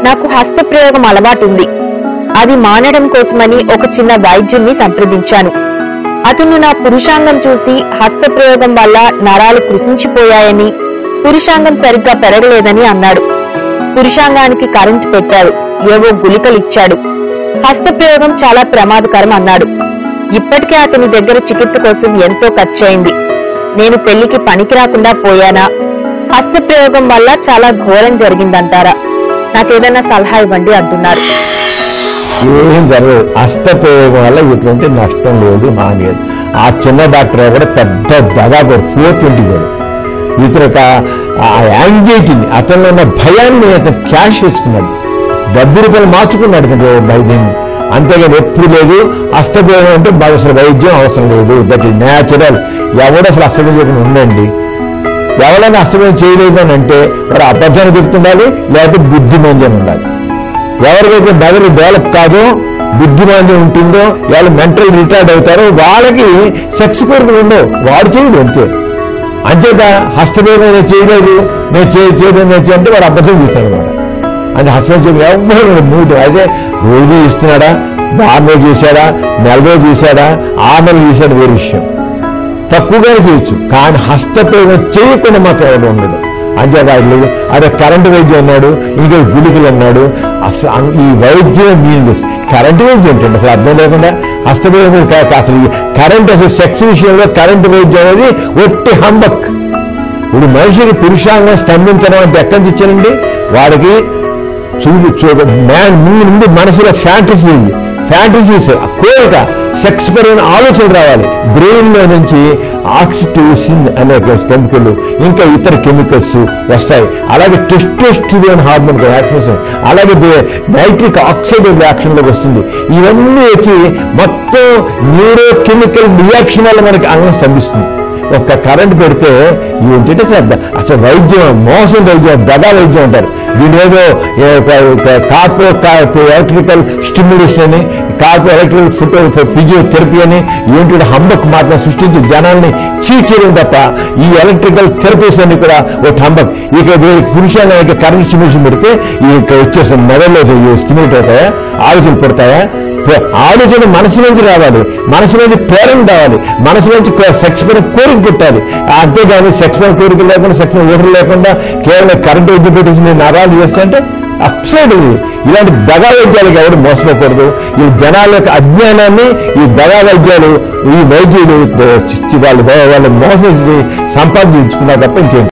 నాకు హస్తప్రయోగం అలవాటుంది అది మానడం కోసమని ఒక చిన్న వైద్యుణ్ణి సంప్రదించాను అతను నా పురుషాంగం చూసి హస్తప్రయోగం వల్ల నరాలు కృషించిపోయాయని పురుషాంగం సరిగ్గా పెరగలేదని అన్నాడు పురుషాంగానికి కరెంటు పెట్టాడు ఏవో గుళికలిచ్చాడు హస్తప్రయోగం చాలా ప్రమాదకరం అన్నాడు ఇప్పటికే అతని దగ్గర చికిత్స కోసం ఎంతో ఖర్చయింది నేను పెళ్లికి పనికి రాకుండా పోయానా హస్తప్రయోగం వల్ల చాలా ఘోరం జరిగిందంటారా నాకేదైనా సలహా ఇవ్వండి అంటున్నారు ఏం జరగదు అస్తప్రయోగం వల్ల ఎటువంటి నష్టం లేదు హాని లేదు ఆ చిన్న డాక్టర్ కూడా పెద్ద దగాగోడు ఫోర్ ట్వంటీ గోడు ఇతను ఒక ఆ యాంగ్జైటీని అతనిలో ఉన్న భయాన్ని అతను క్యాష్ చేసుకున్నాడు డబ్బు రూపాయలు మార్చుకున్నాడు అతను వైద్యాన్ని అంతేగాని ఎప్పుడు లేదు అస్తప్రయోగం అంటే మాకు అసలు వైద్యం అవసరం లేదు దట్ ఈ న్యాచురల్ ఎవడు అసలు అస్తప్రయోగం ఉండండి ఎవరైనా అస్తమయం చేయలేదు అని అంటే వాడు అబద్ధాన్ని చెప్తుండాలి లేకపోతే బుద్ధిమంజం ఉండాలి ఎవరికైతే మెదడు డెవలప్ కాదో బుద్ధిమాంద్యం ఉంటుందో వాళ్ళు మెంటల్ రిటైర్డ్ అవుతారో వాళ్ళకి సెక్స్ కోరికలు ఉండవు వాడు చేయడు అంతే అంచేత హస్తమేమో నేను చేయలేదు నేను చేయ చేయలేదు నేను చేయ- అంటే వాడు అబద్ధం చూస్తాడు అనమాట అది హస్బెండ్ చెప్పి ఎవరు మూడు అయితే రోజు ఇస్తున్నాడా వారం రోజు చేశాడా నెల రోజు చేశాడా ఆరు నెలలు చేశాడు వేరే విషయం తక్కువగానే చేయొచ్చు కానీ హస్తప్రయోగం చేయకుండా మాత్రం ఎవడు ఉండడు అంతే వాళ్ళు అదే కరెంటు వైద్యం అన్నాడు ఇంకా గుళికలు అన్నాడు అసలు అం- ఈ వైద్యం మీనింగ్లెస్ కరెంటు వైద్యం ఏంటండి అసలు అర్థం లేకుండా హస్తప్రయోగం కా- కా- అసలు ఈ కరెంట్ అసలు సెక్స్ విషయంలో కరెంటు వైద్యం అనేది ఒట్టి హంబక్ ఇప్పుడు మనిషికి పురుషాంగం స్తంభించడం అంటే ఎక్కడి నుంచి ఇచ్చారండి వాడికి చూపు చూడ మ్యాన్ ముందు ముందు మనసులో ఫ్యాంటసీస్ ఫ్యాంటసీస్ కోరిక సెక్స్ పరమైన ఆలోచనలు రావాలి బ్రెయిన్ లో నుంచి ఆక్సిటోసిన్ అనే కెమికల్ ఇంకా ఇతర కెమికల్స్ వస్తాయి అలాగే టెస్టోస్టిరోన్ హార్మోన్ యాక్షన్స్ అలాగే నైట్రిక్ ఆక్సైడ్ యాక్షన్లోకి వస్తుంది ఇవన్నీ వచ్చి మొత్తం న్యూరో కెమికల్ రియాక్షన్ వల్ల మనకి అంగం స్తంభిస్తుంది ఒక్క కరెంట్ పెడితే ఏంటంటే సార్ అసలు వైద్యం మోసం వైద్యం దగా వైద్యం అంటారు దీని ఏదో ఏ ఒక- ఒక కార్పో ఎలక్ట్రికల్ స్టిమ్యులేషన్ అని కార్పో ఎలక్ట్రికల్ ఫుటో ఫిజియోథెరపీ అని ఏంటి హంబక్ మాత్రం సృష్టించి జనాల్ని చీట్ చేయడం తప్ప ఈ ఎలక్ట్రికల్ థెరపీస్ అన్ని కూడా ఒక హంబక్ ఇక వీళ్ళకి పురుషాంగానికి కరెంట్ స్టిమ్యులేషన్ పెడితే ఈ ఇక వచ్చేసిన మెదడులో స్టిమ్యులేట్ అవుతాయా ఆలోచనలు పుడతాయా ప్ర- ఆలోచన మనసు నుంచి రావాలి మనసు నుంచి ప్రేరణ రావాలి మనసు నుంచి సెక్స్ పైన కోరిక పుట్టాలి అంతేగాని సెక్స్ పైన కోరిక లేకుండా సెక్స్ పైన ఊహలు లేకుండా కేవలం కరెంట్ వైద్యం పెట్టేసి నేను నరాలు చేస్తా అంటే అప్సైడ్ ఇది ఇలాంటి దగా వైద్యాలకు ఎవరు మోసపోకూడదు ఈ జనాల యొక్క అజ్ఞానాన్ని ఈ దగా వైద్యాలు ఈ వైద్యులు చి- చి- వాళ్ళు వాళ్ళు మోసం చేసి సంపాదించుకున్నారు తప్ప ఇంకేం